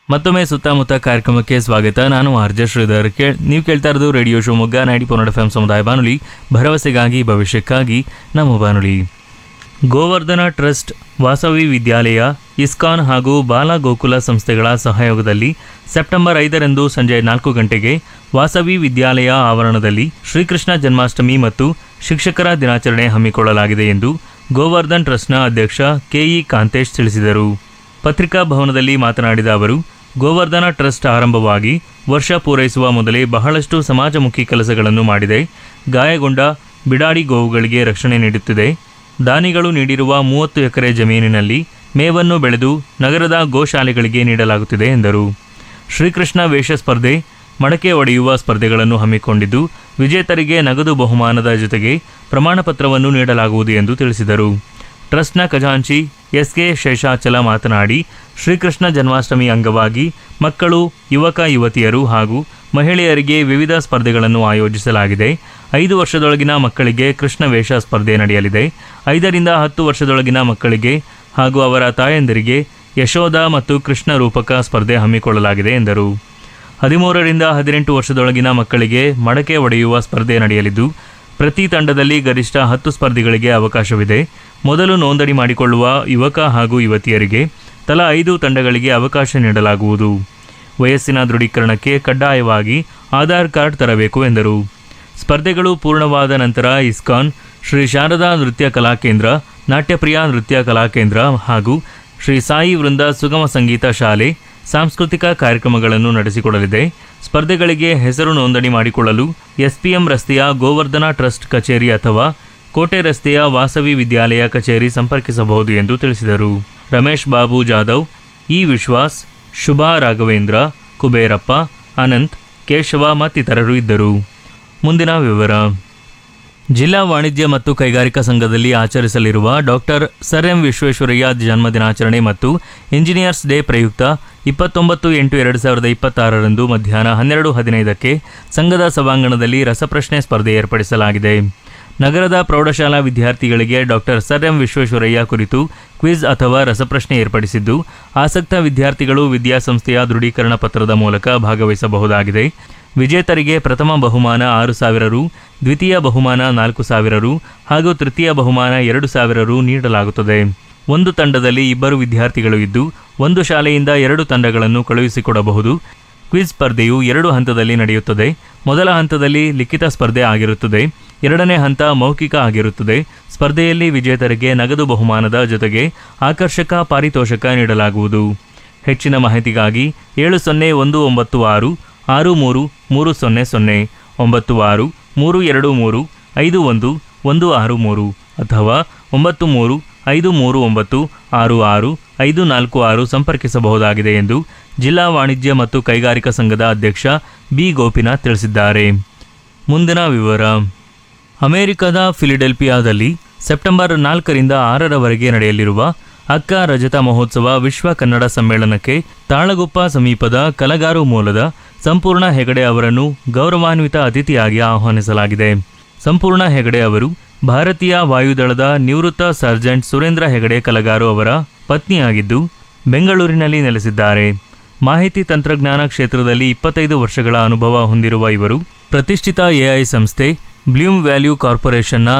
ಮತ್ತೊಮ್ಮೆ ಸುತ್ತಮುತ್ತ ಕಾರ್ಯಕ್ರಮಕ್ಕೆ ಸ್ವಾಗತ ನಾನು ಆರ್ಜ ಶ್ರೀಧರ್ ಕೇ ನೀವು ಕೇಳ್ತಾ ಇರೋದು ರೇಡಿಯೋ ಶಿವಮೊಗ್ಗ ನೈಂಟಿ ಪೊನ್ನಡ ಎಫ್ ಸಮುದಾಯ ಬಾನುಲಿ ಭರವಸೆಗಾಗಿ ಭವಿಷ್ಯಕ್ಕಾಗಿ ನಮ್ಮ ಬಾನುಲಿ ಗೋವರ್ಧನ ಟ್ರಸ್ಟ್ ವಾಸವಿ ವಿದ್ಯಾಲಯ ಇಸ್ಕಾನ್ ಹಾಗೂ ಬಾಲ ಗೋಕುಲ ಸಂಸ್ಥೆಗಳ ಸಹಯೋಗದಲ್ಲಿ ಸೆಪ್ಟೆಂಬರ್ ಐದರಂದು ಸಂಜೆ ನಾಲ್ಕು ಗಂಟೆಗೆ ವಾಸವಿ ವಿದ್ಯಾಲಯ ಆವರಣದಲ್ಲಿ ಶ್ರೀಕೃಷ್ಣ ಜನ್ಮಾಷ್ಟಮಿ ಮತ್ತು ಶಿಕ್ಷಕರ ದಿನಾಚರಣೆ ಹಮ್ಮಿಕೊಳ್ಳಲಾಗಿದೆ ಎಂದು ಗೋವರ್ಧನ್ ಟ್ರಸ್ಟ್ನ ಅಧ್ಯಕ್ಷ ಕೆಇ ಕಾಂತೇಶ್ ತಿಳಿಸಿದರು ಪತ್ರಿಕಾ ಭವನದಲ್ಲಿ ಮಾತನಾಡಿದ ಅವರು ಗೋವರ್ಧನ ಟ್ರಸ್ಟ್ ಆರಂಭವಾಗಿ ವರ್ಷ ಪೂರೈಸುವ ಮೊದಲೇ ಬಹಳಷ್ಟು ಸಮಾಜಮುಖಿ ಕೆಲಸಗಳನ್ನು ಮಾಡಿದೆ ಗಾಯಗೊಂಡ ಬಿಡಾಡಿ ಗೋವುಗಳಿಗೆ ರಕ್ಷಣೆ ನೀಡುತ್ತಿದೆ ದಾನಿಗಳು ನೀಡಿರುವ ಮೂವತ್ತು ಎಕರೆ ಜಮೀನಿನಲ್ಲಿ ಮೇವನ್ನು ಬೆಳೆದು ನಗರದ ಗೋಶಾಲೆಗಳಿಗೆ ನೀಡಲಾಗುತ್ತಿದೆ ಎಂದರು ಶ್ರೀಕೃಷ್ಣ ವೇಷ ಸ್ಪರ್ಧೆ ಮಡಕೆ ಒಡೆಯುವ ಸ್ಪರ್ಧೆಗಳನ್ನು ಹಮ್ಮಿಕೊಂಡಿದ್ದು ವಿಜೇತರಿಗೆ ನಗದು ಬಹುಮಾನದ ಜೊತೆಗೆ ಪ್ರಮಾಣಪತ್ರವನ್ನು ನೀಡಲಾಗುವುದು ಎಂದು ತಿಳಿಸಿದರು ಟ್ರಸ್ಟ್ನ ಖಜಾಂಚಿ ಎಸ್ಕೆ ಶೇಷಾಚಲ ಮಾತನಾಡಿ ಶ್ರೀಕೃಷ್ಣ ಜನ್ಮಾಷ್ಟಮಿ ಅಂಗವಾಗಿ ಮಕ್ಕಳು ಯುವಕ ಯುವತಿಯರು ಹಾಗೂ ಮಹಿಳೆಯರಿಗೆ ವಿವಿಧ ಸ್ಪರ್ಧೆಗಳನ್ನು ಆಯೋಜಿಸಲಾಗಿದೆ ಐದು ವರ್ಷದೊಳಗಿನ ಮಕ್ಕಳಿಗೆ ಕೃಷ್ಣ ವೇಷ ಸ್ಪರ್ಧೆ ನಡೆಯಲಿದೆ ಐದರಿಂದ ಹತ್ತು ವರ್ಷದೊಳಗಿನ ಮಕ್ಕಳಿಗೆ ಹಾಗೂ ಅವರ ತಾಯಂದಿರಿಗೆ ಯಶೋಧ ಮತ್ತು ಕೃಷ್ಣ ರೂಪಕ ಸ್ಪರ್ಧೆ ಹಮ್ಮಿಕೊಳ್ಳಲಾಗಿದೆ ಎಂದರು ಹದಿಮೂರರಿಂದ ಹದಿನೆಂಟು ವರ್ಷದೊಳಗಿನ ಮಕ್ಕಳಿಗೆ ಮಡಕೆ ಒಡೆಯುವ ಸ್ಪರ್ಧೆ ನಡೆಯಲಿದ್ದು ಪ್ರತಿ ತಂಡದಲ್ಲಿ ಗರಿಷ್ಠ ಹತ್ತು ಸ್ಪರ್ಧಿಗಳಿಗೆ ಅವಕಾಶವಿದೆ ಮೊದಲು ನೋಂದಣಿ ಮಾಡಿಕೊಳ್ಳುವ ಯುವಕ ಹಾಗೂ ಯುವತಿಯರಿಗೆ ತಲಾ ಐದು ತಂಡಗಳಿಗೆ ಅವಕಾಶ ನೀಡಲಾಗುವುದು ವಯಸ್ಸಿನ ದೃಢೀಕರಣಕ್ಕೆ ಕಡ್ಡಾಯವಾಗಿ ಆಧಾರ್ ಕಾರ್ಡ್ ತರಬೇಕು ಎಂದರು ಸ್ಪರ್ಧೆಗಳು ಪೂರ್ಣವಾದ ನಂತರ ಇಸ್ಕಾನ್ ಶ್ರೀ ಶಾರದಾ ನೃತ್ಯ ಕಲಾಕೇಂದ್ರ ನಾಟ್ಯಪ್ರಿಯ ನೃತ್ಯ ಕಲಾಕೇಂದ್ರ ಹಾಗೂ ಶ್ರೀ ಸಾಯಿ ವೃಂದ ಸುಗಮ ಸಂಗೀತ ಶಾಲೆ ಸಾಂಸ್ಕೃತಿಕ ಕಾರ್ಯಕ್ರಮಗಳನ್ನು ನಡೆಸಿಕೊಡಲಿದೆ ಸ್ಪರ್ಧೆಗಳಿಗೆ ಹೆಸರು ನೋಂದಣಿ ಮಾಡಿಕೊಳ್ಳಲು ಎಸ್ಪಿಎಂ ರಸ್ತೆಯ ಗೋವರ್ಧನ ಟ್ರಸ್ಟ್ ಕಚೇರಿ ಅಥವಾ ಕೋಟೆ ರಸ್ತೆಯ ವಾಸವಿ ವಿದ್ಯಾಲಯ ಕಚೇರಿ ಸಂಪರ್ಕಿಸಬಹುದು ಎಂದು ತಿಳಿಸಿದರು ರಮೇಶ್ ಬಾಬು ಜಾಧವ್ ಇ ವಿಶ್ವಾಸ್ ಶುಭಾ ರಾಘವೇಂದ್ರ ಕುಬೇರಪ್ಪ ಅನಂತ್ ಕೇಶವ ಮತ್ತಿತರರು ಇದ್ದರು ಮುಂದಿನ ವಿವರ ಜಿಲ್ಲಾ ವಾಣಿಜ್ಯ ಮತ್ತು ಕೈಗಾರಿಕಾ ಸಂಘದಲ್ಲಿ ಆಚರಿಸಲಿರುವ ಡಾಕ್ಟರ್ ಸರ್ ಎಂ ವಿಶ್ವೇಶ್ವರಯ್ಯ ಜನ್ಮ ದಿನಾಚರಣೆ ಮತ್ತು ಇಂಜಿನಿಯರ್ಸ್ ಡೇ ಪ್ರಯುಕ್ತ ಇಪ್ಪತ್ತೊಂಬತ್ತು ಎಂಟು ಎರಡು ಸಾವಿರದ ಇಪ್ಪತ್ತಾರರಂದು ಮಧ್ಯಾಹ್ನ ಹನ್ನೆರಡು ಹದಿನೈದಕ್ಕೆ ಸಂಘದ ಸಭಾಂಗಣದಲ್ಲಿ ರಸಪ್ರಶ್ನೆ ಸ್ಪರ್ಧೆ ಏರ್ಪಡಿಸಲಾಗಿದೆ ನಗರದ ಪ್ರೌಢಶಾಲಾ ವಿದ್ಯಾರ್ಥಿಗಳಿಗೆ ಡಾಕ್ಟರ್ ಸರ್ ಎಂ ವಿಶ್ವೇಶ್ವರಯ್ಯ ಕುರಿತು ಕ್ವಿಜ್ ಅಥವಾ ರಸಪ್ರಶ್ನೆ ಏರ್ಪಡಿಸಿದ್ದು ಆಸಕ್ತ ವಿದ್ಯಾರ್ಥಿಗಳು ವಿದ್ಯಾಸಂಸ್ಥೆಯ ದೃಢೀಕರಣ ಪತ್ರದ ಮೂಲಕ ಭಾಗವಹಿಸಬಹುದಾಗಿದೆ ವಿಜೇತರಿಗೆ ಪ್ರಥಮ ಬಹುಮಾನ ಆರು ಸಾವಿರ ರು ದ್ವಿತೀಯ ಬಹುಮಾನ ನಾಲ್ಕು ಸಾವಿರ ರು ಹಾಗೂ ತೃತೀಯ ಬಹುಮಾನ ಎರಡು ಸಾವಿರ ರು ನೀಡಲಾಗುತ್ತದೆ ಒಂದು ತಂಡದಲ್ಲಿ ಇಬ್ಬರು ವಿದ್ಯಾರ್ಥಿಗಳು ಇದ್ದು ಒಂದು ಶಾಲೆಯಿಂದ ಎರಡು ತಂಡಗಳನ್ನು ಕಳುಹಿಸಿಕೊಡಬಹುದು ಕ್ವಿಜ್ ಸ್ಪರ್ಧೆಯು ಎರಡು ಹಂತದಲ್ಲಿ ನಡೆಯುತ್ತದೆ ಮೊದಲ ಹಂತದಲ್ಲಿ ಲಿಖಿತ ಸ್ಪರ್ಧೆ ಆಗಿರುತ್ತದೆ ಎರಡನೇ ಹಂತ ಮೌಖಿಕ ಆಗಿರುತ್ತದೆ ಸ್ಪರ್ಧೆಯಲ್ಲಿ ವಿಜೇತರಿಗೆ ನಗದು ಬಹುಮಾನದ ಜೊತೆಗೆ ಆಕರ್ಷಕ ಪಾರಿತೋಷಕ ನೀಡಲಾಗುವುದು ಹೆಚ್ಚಿನ ಮಾಹಿತಿಗಾಗಿ ಏಳು ಸೊನ್ನೆ ಒಂದು ಒಂಬತ್ತು ಆರು ಆರು ಮೂರು ಮೂರು ಸೊನ್ನೆ ಸೊನ್ನೆ ಒಂಬತ್ತು ಆರು ಮೂರು ಎರಡು ಮೂರು ಐದು ಒಂದು ಒಂದು ಆರು ಮೂರು ಅಥವಾ ಒಂಬತ್ತು ಮೂರು ಐದು ಮೂರು ಒಂಬತ್ತು ಆರು ಆರು ಐದು ನಾಲ್ಕು ಆರು ಸಂಪರ್ಕಿಸಬಹುದಾಗಿದೆ ಎಂದು ಜಿಲ್ಲಾ ವಾಣಿಜ್ಯ ಮತ್ತು ಕೈಗಾರಿಕಾ ಸಂಘದ ಅಧ್ಯಕ್ಷ ಬಿ ಗೋಪಿನಾಥ್ ತಿಳಿಸಿದ್ದಾರೆ ಮುಂದಿನ ವಿವರ ಅಮೆರಿಕದ ಫಿಲಿಡೆಲ್ಫಿಯಾದಲ್ಲಿ ಸೆಪ್ಟೆಂಬರ್ ನಾಲ್ಕರಿಂದ ಆರರವರೆಗೆ ನಡೆಯಲಿರುವ ಅಕ್ಕ ರಜತ ಮಹೋತ್ಸವ ವಿಶ್ವ ಕನ್ನಡ ಸಮ್ಮೇಳನಕ್ಕೆ ತಾಳಗುಪ್ಪ ಸಮೀಪದ ಕಲಗಾರು ಮೂಲದ ಸಂಪೂರ್ಣ ಹೆಗಡೆ ಅವರನ್ನು ಗೌರವಾನ್ವಿತ ಅತಿಥಿಯಾಗಿ ಆಹ್ವಾನಿಸಲಾಗಿದೆ ಸಂಪೂರ್ಣ ಹೆಗಡೆ ಅವರು ಭಾರತೀಯ ವಾಯುದಳದ ನಿವೃತ್ತ ಸರ್ಜೆಂಟ್ ಸುರೇಂದ್ರ ಹೆಗಡೆ ಕಲಗಾರು ಅವರ ಪತ್ನಿಯಾಗಿದ್ದು ಬೆಂಗಳೂರಿನಲ್ಲಿ ನೆಲೆಸಿದ್ದಾರೆ ಮಾಹಿತಿ ತಂತ್ರಜ್ಞಾನ ಕ್ಷೇತ್ರದಲ್ಲಿ ಇಪ್ಪತ್ತೈದು ವರ್ಷಗಳ ಅನುಭವ ಹೊಂದಿರುವ ಇವರು ಪ್ರತಿಷ್ಠಿತ ಎಐ ಸಂಸ್ಥೆ ಬ್ಲೂಮ್ ವ್ಯಾಲ್ಯೂ ಕಾರ್ಪೊರೇಷನ್ನ